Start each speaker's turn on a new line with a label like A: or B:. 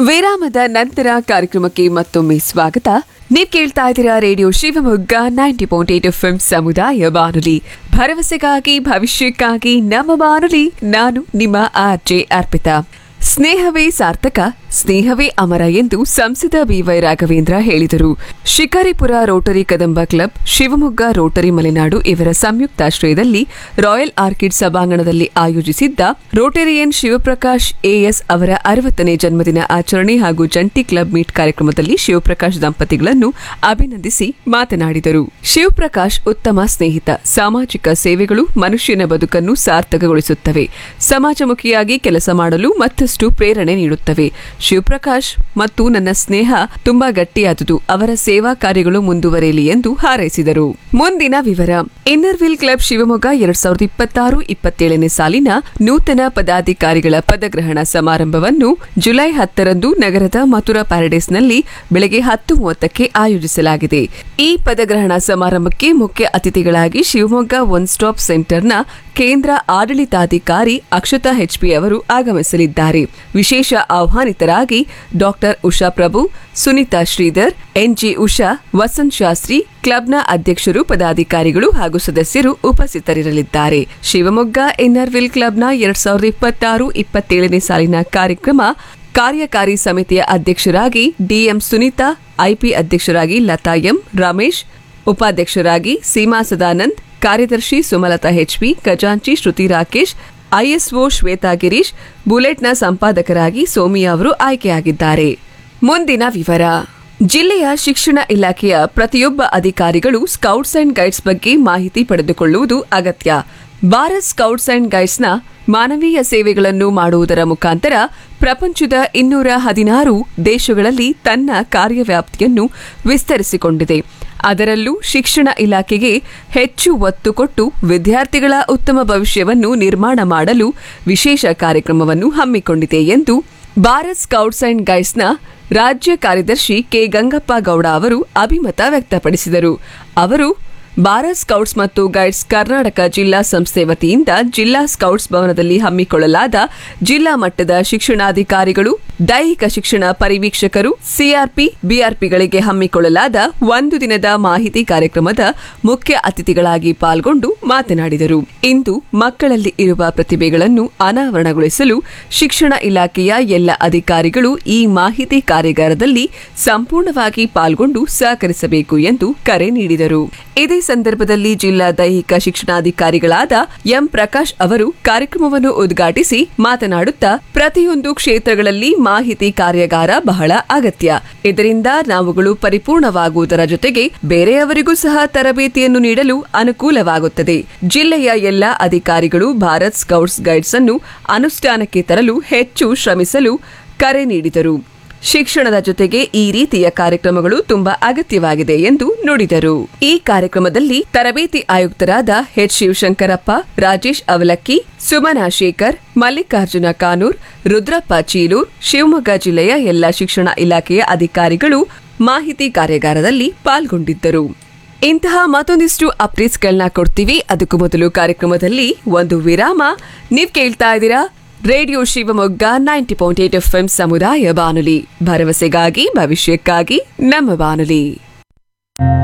A: ವಿರಾಮದ ನಂತರ ಕಾರ್ಯಕ್ರಮಕ್ಕೆ ಮತ್ತೊಮ್ಮೆ ಸ್ವಾಗತ ನೀವ್ ಕೇಳ್ತಾ ಇದ್ದೀರಾ radio Shivamogga ninety point eight F ಸಮುದಾಯ ಬಾನುಲಿ ಭರವಸೆಗಾಗಿ ಭವಿಷ್ಯಕ್ಕಾಗಿ ನಮ್ಮ ಬಾನುಲಿ ನಾನು ನಿಮ್ಮ ಆರ್ ಜೆ ಅರ್ಪಿತಾ ಸ್ನೇಹವೇ ಸಾರ್ಥಕ ಸ್ನೇಹವೇ ಅಮರ ಎಂದು ಸಂಸದ ಬಿವೈ ರಾಘವೇಂದ್ರ ಹೇಳಿದರು Shikaripura rotary Kadamba club Shivamogga rotary Malenadu ಇವರ ಸಂಯುಕ್ತಾಶ್ರಯದಲ್ಲಿ ರಾಯಲ್ ಆರ್ಕಿಡ್ ಸಭಾಂಗಣದಲ್ಲಿ ಆಯೋಜಿಸಿದ್ದ ರೋಟರಿಯನ್ ಶಿವಪ್ರಕಾಶ್ ಎಎಸ್ ಅವರ ಅರವತ್ತನೇ ಜನ್ಮದಿನ ಆಚರಣೆ ಹಾಗೂ ಜಂಟಿ ಕ್ಲಬ್ ಮೀಟ್ ಕಾರ್ಯಕ್ರಮದಲ್ಲಿ ಶಿವಪ್ರಕಾಶ್ ದಂಪತಿಗಳನ್ನು ಅಭಿನಂದಿಸಿ ಮಾತನಾಡಿದರು ಶಿವಪ್ರಕಾಶ್ ಉತ್ತಮ ಸ್ನೇಹಿತ ಸಾಮಾಜಿಕ ಸೇವೆಗಳು ಮನುಷ್ಯನ ಬದುಕನ್ನು ಸಾರ್ಥಕಗೊಳಿಸುತ್ತವೆ ಸಮಾಜಮುಖಿಯಾಗಿ ಕೆಲಸ ಮಾಡಲು ಮತ್ತಷ್ಟು ಪ್ರೇರಣೆ ನೀಡುತ್ತವೆ ಶಿವಪ್ರಕಾಶ್ ಮತ್ತು ನನ್ನ ಸ್ನೇಹ ತುಂಬಾ ಗಟ್ಟಿಯಾದುದು ಅವರ ಸೇವಾ ಕಾರ್ಯಗಳು ಮುಂದುವರೆಯಲಿ ಎಂದು ಹಾರೈಸಿದರು ಮುಂದಿನ ವಿವರ ಇನ್ನರ್ವಿಲ್ ಕ್ಲಬ್ ಶಿವಮೊಗ್ಗ ಎರಡ್ ಸಾವಿರದ ಇಪ್ಪತ್ತಾರು ಇಪ್ಪತ್ತೇಳನೇ ಸಾಲಿನ ನೂತನ ಪದಾಧಿಕಾರಿಗಳ ಪದಗ್ರಹಣ ಸಮಾರಂಭವನ್ನು ಜುಲೈ ಹತ್ತರಂದು ನಗರದ ಮಥುರಾ ಪ್ಯಾರಡೈಸ್ನಲ್ಲಿ ಬೆಳಗ್ಗೆ ಹತ್ತು ಮೂವತ್ತಕ್ಕೆ ಆಯೋಜಿಸಲಾಗಿದೆ ಈ ಪದಗ್ರಹಣ ಸಮಾರಂಭಕ್ಕೆ ಮುಖ್ಯ ಅತಿಥಿಗಳಾಗಿ ಶಿವಮೊಗ್ಗ ಒನ್ ಸ್ಟಾಪ್ ಸೆಂಟರ್ನ ಕೇಂದ್ರ ಆಡಳಿತಾಧಿಕಾರಿ ಅಕ್ಷತಾ ಹೆಚ್ಪಿ ಅವರು ಆಗಮಿಸಲಿದ್ದಾರೆ ವಿಶೇಷ ಆಹ್ವಾನಿತರಾಗಿ ಡಾಕ್ಟರ್ ಉಷಾ ಪ್ರಭು ಸುನೀತಾ ಶ್ರೀಧರ್ ಎನ್ಜಿ ಉಷಾ ವಸಂತ್ ಶಾಸ್ತ್ರಿ ಕ್ಲಬ್ನ ಅಧ್ಯಕ್ಷರು ಪದಾಧಿಕಾರಿಗಳು ಹಾಗೂ ಸದಸ್ಯರು ಉಪಸ್ಥಿತರಿರಲಿದ್ದಾರೆ ಶಿವಮೊಗ್ಗ ಎನ್ಆರ್ವಿಲ್ ಕ್ಲಬ್ನ ಎರಡ್ ಸಾವಿರದ ಇಪ್ಪತ್ತಾರು ಇಪ್ಪತ್ತೇಳನೇ ಸಾಲಿನ ಕಾರ್ಯಕ್ರಮ ಕಾರ್ಯಕಾರಿ ಸಮಿತಿಯ ಅಧ್ಯಕ್ಷರಾಗಿ ಡಿಎಂ ಸುನೀತಾ ಐಪಿ ಅಧ್ಯಕ್ಷರಾಗಿ ಲತಾ ಎಂ ರಮೇಶ್ ಉಪಾಧ್ಯಕ್ಷರಾಗಿ ಸೀಮಾ ಸದಾನಂದ್ ಕಾರ್ಯದರ್ಶಿ ಸುಮಲತಾ ಹೆಚ್ಪಿ ಖಜಾಂಚಿ ಶ್ರುತಿ ರಾಕೇಶ್ ಐಎಸ್ಒ ಶ್ವೇತಾ ಗಿರೀಶ್ ಬುಲೆಟ್ನ ಸಂಪಾದಕರಾಗಿ ಸೋಮಿಯಾ ಅವರು ಆಯ್ಕೆಯಾಗಿದ್ದಾರೆ ಮುಂದಿನ ವಿವರ ಜಿಲ್ಲೆಯ ಶಿಕ್ಷಣ ಇಲಾಖೆಯ ಪ್ರತಿಯೊಬ್ಬ ಅಧಿಕಾರಿಗಳು ಸ್ಕೌಟ್ಸ್ ಅಂಡ್ ಗೈಡ್ಸ್ ಬಗ್ಗೆ ಮಾಹಿತಿ ಪಡೆದುಕೊಳ್ಳುವುದು ಅಗತ್ಯ ಭಾರತ್ ಸ್ಕೌಟ್ಸ್ ಅಂಡ್ ಗೈಡ್ಸ್ನ ಮಾನವೀಯ ಸೇವೆಗಳನ್ನು ಮಾಡುವುದರ ಮುಖಾಂತರ ಪ್ರಪಂಚದ ಇನ್ನೂರ ಹದಿನಾರು ದೇಶಗಳಲ್ಲಿ ತನ್ನ ಕಾರ್ಯವ್ಯಾಪ್ತಿಯನ್ನು ವಿಸ್ತರಿಸಿಕೊಂಡಿದೆ ಅದರಲ್ಲೂ ಶಿಕ್ಷಣ ಇಲಾಖೆಗೆ ಹೆಚ್ಚು ಒತ್ತು ಕೊಟ್ಟು ವಿದ್ಯಾರ್ಥಿಗಳ ಉತ್ತಮ ಭವಿಷ್ಯವನ್ನು ನಿರ್ಮಾಣ ಮಾಡಲು ವಿಶೇಷ ಕಾರ್ಯಕ್ರಮವನ್ನು ಹಮ್ಮಿಕೊಂಡಿದೆ ಎಂದು ಭಾರತ್ ಸ್ಕೌಟ್ಸ್ ಅಂಡ್ ಗೈಡ್ಸ್ನ ರಾಜ್ಯ ಕಾರ್ಯದರ್ಶಿ ಕೆ ಗಂಗಪ್ಪ ಗೌಡ ಅವರು ಅಭಿಮತ ವ್ಯಕ್ತಪಡಿಸಿದರು ಅವರು ಭಾರತ್ ಸ್ಕೌಟ್ಸ್ ಮತ್ತು ಗೈಡ್ಸ್ ಕರ್ನಾಟಕ ಜಿಲ್ಲಾ ಸಂಸ್ಥೆ ವತಿಯಿಂದ ಜಿಲ್ಲಾ ಸ್ಕೌಟ್ಸ್ ಭವನದಲ್ಲಿ ಹಮ್ಮಿಕೊಳ್ಳಲಾದ ಜಿಲ್ಲಾ ಮಟ್ಟದ ಶಿಕ್ಷಣಾಧಿಕಾರಿಗಳು ದೈಹಿಕ ಶಿಕ್ಷಣ ಪರಿವೀಕ್ಷಕರು ಸಿಆರ್ಪಿ ಬಿಆರ್ಪಿಗಳಿಗೆ ಹಮ್ಮಿಕೊಳ್ಳಲಾದ ಒಂದು ದಿನದ ಮಾಹಿತಿ ಕಾರ್ಯಕ್ರಮದ ಮುಖ್ಯ ಅತಿಥಿಗಳಾಗಿ ಪಾಲ್ಗೊಂಡು ಮಾತನಾಡಿದರು ಇಂದು ಮಕ್ಕಳಲ್ಲಿ ಇರುವ ಪ್ರತಿಭೆಗಳನ್ನು ಅನಾವರಣಗೊಳಿಸಲು ಶಿಕ್ಷಣ ಇಲಾಖೆಯ ಎಲ್ಲ ಅಧಿಕಾರಿಗಳು ಈ ಮಾಹಿತಿ ಕಾರ್ಯಾಗಾರದಲ್ಲಿ ಸಂಪೂರ್ಣವಾಗಿ ಪಾಲ್ಗೊಂಡು ಸಹಕರಿಸಬೇಕು ಎಂದು ಕರೆ ನೀಡಿದರು ಇದೇ ಸಂದರ್ಭದಲ್ಲಿ ಜಿಲ್ಲಾ ದೈಹಿಕ ಶಿಕ್ಷಣಾಧಿಕಾರಿಗಳಾದ ಎಂ ಪ್ರಕಾಶ್ ಅವರು ಕಾರ್ಯಕ್ರಮವನ್ನು ಉದ್ಘಾಟಿಸಿ ಮಾತನಾಡುತ್ತಾ ಪ್ರತಿಯೊಂದು ಕ್ಷೇತ್ರಗಳಲ್ಲಿ ಮಾಹಿತಿ ಕಾರ್ಯಾಗಾರ ಬಹಳ ಅಗತ್ಯ ಇದರಿಂದ ನಾವುಗಳು ಪರಿಪೂರ್ಣವಾಗುವುದರ ಜೊತೆಗೆ ಬೇರೆಯವರಿಗೂ ಸಹ ತರಬೇತಿಯನ್ನು ನೀಡಲು ಅನುಕೂಲವಾಗುತ್ತದೆ ಜಿಲ್ಲೆಯ ಎಲ್ಲ ಅಧಿಕಾರಿಗಳು ಭಾರತ್ ಸ್ಕೌಟ್ಸ್ ಗೈಡ್ಸ್ ಅನ್ನು ಅನುಷ್ಠಾನಕ್ಕೆ ತರಲು ಹೆಚ್ಚು ಶ್ರಮಿಸಲು ಕರೆ ನೀಡಿದರು ಶಿಕ್ಷಣದ ಜೊತೆಗೆ ಈ ರೀತಿಯ ಕಾರ್ಯಕ್ರಮಗಳು ತುಂಬಾ ಅಗತ್ಯವಾಗಿದೆ ಎಂದು ನುಡಿದರು ಈ ಕಾರ್ಯಕ್ರಮದಲ್ಲಿ ತರಬೇತಿ ಆಯುಕ್ತರಾದ ಎಚ್ ಶಿವಶಂಕರಪ್ಪ ರಾಜೇಶ್ ಅವಲಕ್ಕಿ ಸುಮನಾ ಶೇಖರ್ ಮಲ್ಲಿಕಾರ್ಜುನ ಕಾನೂರ್ ರುದ್ರಪ್ಪ ಚೀಲೂರ್ ಶಿವಮೊಗ್ಗ ಜಿಲ್ಲೆಯ ಎಲ್ಲ ಶಿಕ್ಷಣ ಇಲಾಖೆಯ ಅಧಿಕಾರಿಗಳು ಮಾಹಿತಿ ಕಾರ್ಯಾಗಾರದಲ್ಲಿ ಪಾಲ್ಗೊಂಡಿದ್ದರು ಇಂತಹ ಮತ್ತೊಂದಿಷ್ಟು ಅಪ್ಡೇಟ್ಸ್ಗಳನ್ನ ಕೊಡ್ತೀವಿ ಅದಕ್ಕೂ ಮೊದಲು ಕಾರ್ಯಕ್ರಮದಲ್ಲಿ ಒಂದು ವಿರಾಮ ನೀವ್ ಕೇಳ್ತಾ ಇದ್ದೀರಾ radio Shivamogga ninety point eight F ಸಮುದಾಯ ಬಾನುಲಿ ಭರವಸೆಗಾಗಿ ಭವಿಷ್ಯಕ್ಕಾಗಿ ನಮ್ಮ ಬಾನುಲಿ